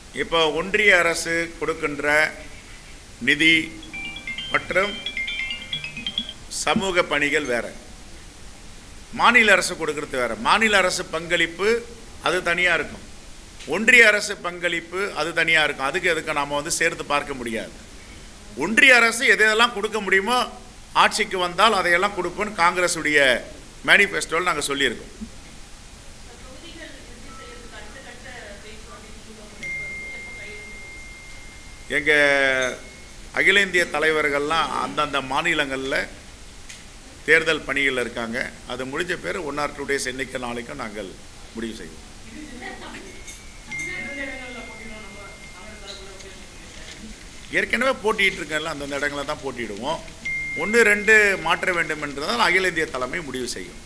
இப்போ ஒன்றிய அரசு கொடுக்கின்ற நிதி மற்றும் சமூக பணிகள் வேற மாநில அரசு கொடுக்கறது வேற மாநில அரசு பங்களிப்பு அது தனியாக இருக்கும் ஒன்றிய அரசு பங்களிப்பு அது தனியாக இருக்கும் அதுக்கு எதுக்கு நாம் வந்து சேர்த்து பார்க்க முடியாது ஒன்றிய அரசு எது எதெல்லாம் கொடுக்க முடியுமோ ஆட்சிக்கு வந்தால் அதையெல்லாம் கொடுப்போம்னு காங்கிரஸுடைய மேனிஃபெஸ்டோவில் நாங்கள் சொல்லியிருக்கோம் எங்கள் அகில இந்திய தலைவர்கள்லாம் அந்தந்த மாநிலங்களில் தேர்தல் பணிகள் இருக்காங்க அது முடிஞ்ச பேர் ஒன் ஆர் டூ டேஸ் இன்னைக்கு நாளைக்கும் நாங்கள் முடிவு செய்வோம் ஏற்கனவே போட்டிட்டு இருக்கல அந்தந்த இடங்களை தான் போட்டியிடுவோம் ஒன்று ரெண்டு மாற்ற வேண்டும் என்றதால் அகில இந்திய தலைமை முடிவு செய்யும்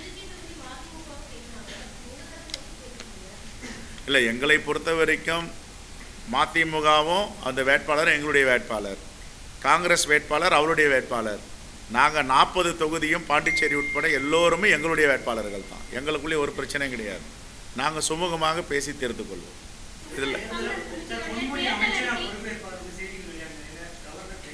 இல்லை எங்களை பொறுத்த வரைக்கும் மதிமுகவும் அந்த வேட்பாளர் எங்களுடைய வேட்பாளர் காங்கிரஸ் வேட்பாளர் அவருடைய வேட்பாளர் நாங்கள் நாற்பது தொகுதியும் பாண்டிச்சேரி உட்பட எல்லோருமே எங்களுடைய வேட்பாளர்கள் தான் எங்களுக்குள்ளே ஒரு பிரச்சனையும் கிடையாது நாங்கள் சுமூகமாக பேசி தீர்த்து கொள்வோம் இதில் பொன்முடி அமைச்சரா பொறுப்பேற்பார் செய்திகள் வெளியான கவர்னர்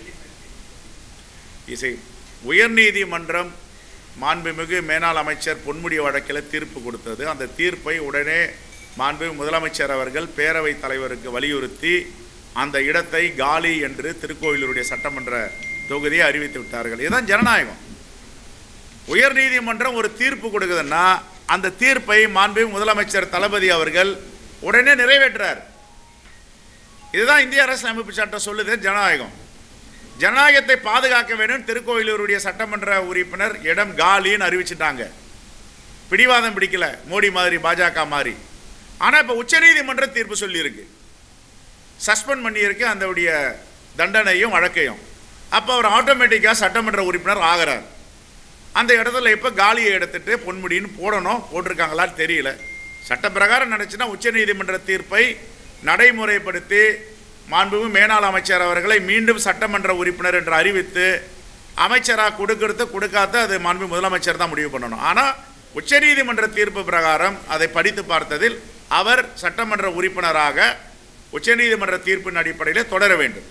டெல்லி இசை உயர்நீதிமன்றம் மாண்புமிகு மேனாள் அமைச்சர் பொன்முடி வழக்கில் தீர்ப்பு கொடுத்தது அந்த தீர்ப்பை உடனே மாண்புமிகு முதலமைச்சர் அவர்கள் பேரவைத் தலைவருக்கு வலியுறுத்தி அந்த இடத்தை காலி என்று திருக்கோயிலூருடைய சட்டமன்ற தொகுதியை அறிவித்து விட்டார்கள் இதுதான் ஜனநாயகம் உயர்நீதிமன்றம் ஒரு தீர்ப்பு கொடுக்குதுன்னா அந்த தீர்ப்பை மாண்புமிகு முதலமைச்சர் தளபதி அவர்கள் உடனே நிறைவேற்றார் இதுதான் இந்திய அரசு அமைப்பு சட்டம் சொல்லுது ஜனநாயகம் ஜனநாயகத்தை பாதுகாக்க வேண்டும் திருக்கோயிலூருடைய சட்டமன்ற உறுப்பினர் இடம் காலின்னு அறிவிச்சிட்டாங்க பிடிவாதம் பிடிக்கல மோடி மாதிரி பாஜக மாதிரி ஆனால் இப்போ உச்சநீதிமன்ற தீர்ப்பு சொல்லியிருக்கு சஸ்பெண்ட் பண்ணியிருக்கு அந்தவுடைய தண்டனையும் வழக்கையும் அப்போ அவர் ஆட்டோமேட்டிக்காக சட்டமன்ற உறுப்பினர் ஆகிறார் அந்த இடத்துல இப்போ காலியை எடுத்துட்டு பொன்முடின்னு போடணும் போட்டிருக்காங்களான்னு தெரியல சட்டப்பிரகாரம் நினச்சுன்னா உச்சநீதிமன்ற தீர்ப்பை நடைமுறைப்படுத்தி மாண்புமிகு மேனாள் அமைச்சர் அவர்களை மீண்டும் சட்டமன்ற உறுப்பினர் என்று அறிவித்து அமைச்சராக கொடுக்கறது கொடுக்காத அது மாண்பு முதலமைச்சர் தான் முடிவு பண்ணணும் ஆனால் உச்சநீதிமன்ற தீர்ப்பு பிரகாரம் அதை படித்து பார்த்ததில் அவர் சட்டமன்ற உறுப்பினராக உச்சநீதிமன்ற தீர்ப்பின் அடிப்படையில் தொடர வேண்டும்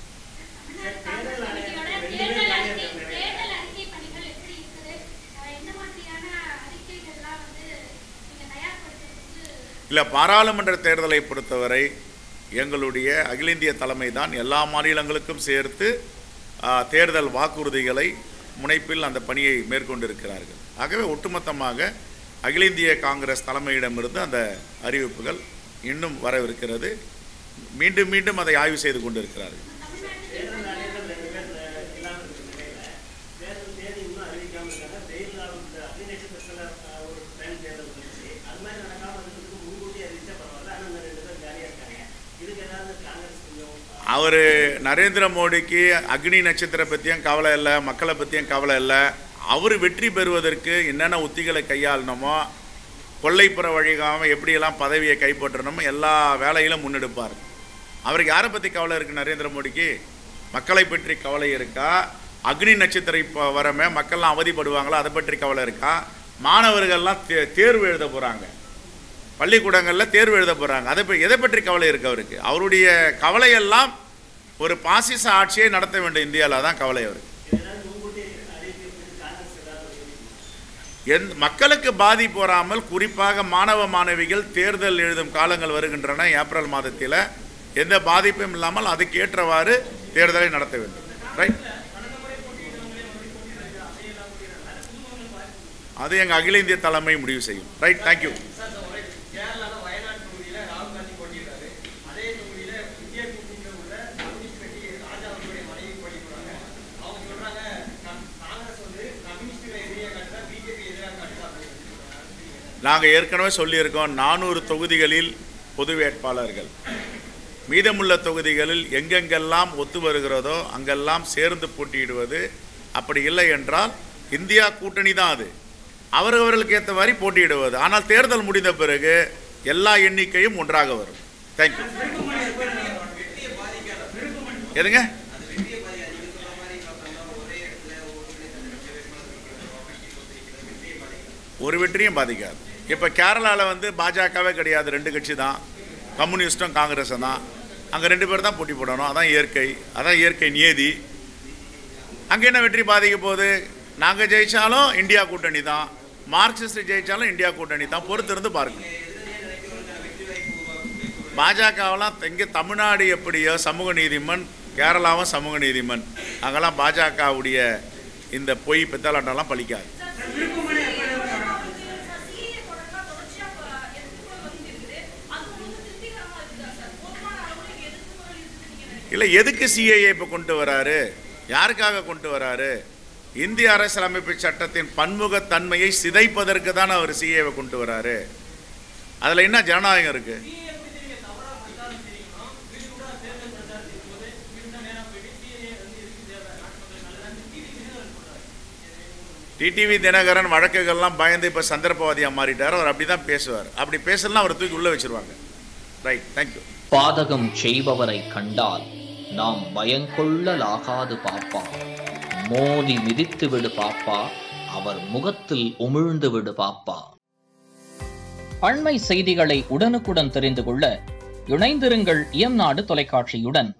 தேர்தல் அறிக்கை தேர்தல் அறிக்கை பணிகள் எப்படி இருக்குது அஹ் எந்த மாதிரியான அறிக்கைகள்லாம் வந்து நீங்க தயார்படுத்துறதுக்கு இல்லை பாராளுமன்ற தேர்தலை பொறுத்தவரை எங்களுடைய அகில இந்திய தலைமை தான் எல்லா மாநிலங்களுக்கும் சேர்த்து ஆ, தேர்தல் வாக்குறுதிகளை முனைப்பில் அந்த பணியை மேற்கொண்டிருக்கிறார்கள் ஆகவே ஒட்டுமொத்தமாக அகில இந்திய காங்கிரஸ் தலைமையிடமிருந்து அந்த அறிவிப்புகள் இன்னும் வரவிருக்கிறது மீண்டும் மீண்டும் அதை ஆய்வு செய்து கொண்டிருக்கிறார்கள் தேர்தல் ஆணையர்கள் ரெண்டு பேர் அஹ், இல்லாம இருக்கிற நிலையில தேர்தல் தேதி இன்னும் அறிவிக்காம இருக்காங்க வெயில் நாள் இந்த அக்னி நட்சத்திரத்துல அஹ், ஒரு டைம் தேர்தல் வந்துச்சு அது மாதிரி நடக்காம இருக்கிறதுக்கு முன்கூட்டி அறிவிச்சா பரவாயில்ல ஆனா இந்த ரெண்டு பேர் ஜாலியா இருக்காங்க இதுக்கு ஏதாவது காங்கிரஸ் கொஞ்சம் அவர் நரேந்திர மோடிக்கு அக்னி நட்சத்திரம் பற்றியும் கவலை இல்லை மக்களை பற்றியும் கவலை இல்லை அவர் வெற்றி பெறுவதற்கு என்னென்ன உத்திகளை கையாளணுமோ கொள்ளைப்புற வழிகாமல் எப்படியெல்லாம் பதவியை கைப்பற்றணுமோ எல்லா வேலையிலும் முன்னெடுப்பார் அவருக்கு யாரை பற்றி கவலை இருக்குது நரேந்திர மோடிக்கு மக்களை பற்றி கவலை இருக்கா அக்னி நட்சத்திரம் இப்போ வரமே மக்கள்லாம் அவதிப்படுவாங்களா அதை பற்றி கவலை இருக்கா மாணவர்கள்லாம் தே தேர்வு எழுத போகிறாங்க பள்ளிக்கூடங்களில் தேர்வு எழுத போகிறாங்க அதை பற்றி எதை பற்றி கவலை இருக்கு அவருக்கு அவருடைய கவலையெல்லாம் ஒரு பாசிச ஆட்சியை நடத்த வேண்டும் இந்தியாவில் தான் கவலை அவருக்கு ஏதாவது முன்கூட்டி அறிவிக்கப்பட்டு காங்கிரஸ் ஏதாவது எந் மக்களுக்கு பாதிப்பு வராமல் குறிப்பாக மாணவ மாணவிகள் தேர்தல் எழுதும் காலங்கள் வருகின்றன ஏப்ரல் மாதத்தில் எந்த பாதிப்பும் இல்லாமல் அதுக்கேற்றவாறு தேர்தலை நடத்த வேண்டும் ரைட் அது எங்கள் அகில இந்திய தலைமை முடிவு செய்யும் ரைட் தேங்க்யூ கேரளால வயநாடு தொகுதியில ராகுல் காந்தி போட்டியிடுறாரு அதே தொகுதியில இந்திய கூட்டணியில உள்ள கம்யூனிஸ்ட் கட்சி ராஜா அவர்களுடைய மனைவி போட்டிடுறாங்க அவங்க சொல்றாங்க கம்- காங்கிரஸ் வந்து கம்யூனிஸ்டுகளை எதிரியா காட்டுதா பிஜேபி எதிராக காட்டுதா அப்படின்னு நாங்கள் ஏற்கனவே சொல்லியிருக்கோம் நானூறு தொகுதிகளில் பொது வேட்பாளர்கள் மீதமுள்ள தொகுதிகளில் எங்கெங்கெல்லாம் ஒத்து வருகிறதோ அங்கெல்லாம் சேர்ந்து போட்டியிடுவது அப்படி இல்லை என்றால் இந்தியா கூட்டணி தான் அது அவரவர்களுக்கு ஏற்ற மாதிரி போட்டியிடுவது ஆனால் தேர்தல் முடிந்த பிறகு எல்லா எண்ணிக்கையும் ஒன்றாக வரும் தேங்க்யூ எதுங்க ஒரு வெற்றியும் பாதிக்காது இப்போ கேரளாவில் வந்து பாஜகவே கிடையாது ரெண்டு கட்சி தான் கம்யூனிஸ்டும் காங்கிரஸும் தான் அங்கே ரெண்டு பேர் தான் போட்டி போடணும் அதான் இயற்கை அதான் இயற்கை நியதி அங்கே என்ன வெற்றி பாதிக்க போகுது நாங்கள் ஜெயிச்சாலும் இந்தியா கூட்டணி தான் மார்க்சிஸ்ட் ஜெயிச்சாலும் இந்தியா கூட்டணி தான் பொறுத்து இருந்து பாருங்க பாஜகவெல்லாம் இங்கே தமிழ்நாடு எப்படியோ சமூக நீதிமன் கேரளாவும் சமூக நீதிமன் அங்கெல்லாம் பாஜகவுடைய இந்த பொய் பித்தலாட்டம்லாம் பலிக்காது இல்லை எதுக்கு சிஏஏ இப்போ கொண்டு வராரு யாருக்காக கொண்டு வராரு இந்திய அரசியலமைப்பு சட்டத்தின் பன்முகத்தன்மையை சிதைப்பதற்கு தான் அவர் சிஏவை கொண்டு வராரு அதில் என்ன ஜனநாயகம் இருக்கு டிடிவி தினகரன் வழக்குகள்லாம் பயந்து இப்போ சந்தர்ப்பவாதியாக மாறிட்டார் அவர் அப்படி தான் பேசுவார் அப்படி பேசலாம் அவர் தூக்கி உள்ளே வச்சிருவாங்க ரைட் தேங்க்யூ பாதகம் செய்பவரை கண்டால் நாம் பயங்கொள்ளலாகாது பாப்பா மோதி மிதித்து விடு பாப்பா அவர் முகத்தில் உமிழ்ந்து விடு பாப்பா அண்மை செய்திகளை உடனுக்குடன் தெரிந்து கொள்ள இணைந்திருங்கள் இயம்நாடு தொலைக்காட்சியுடன்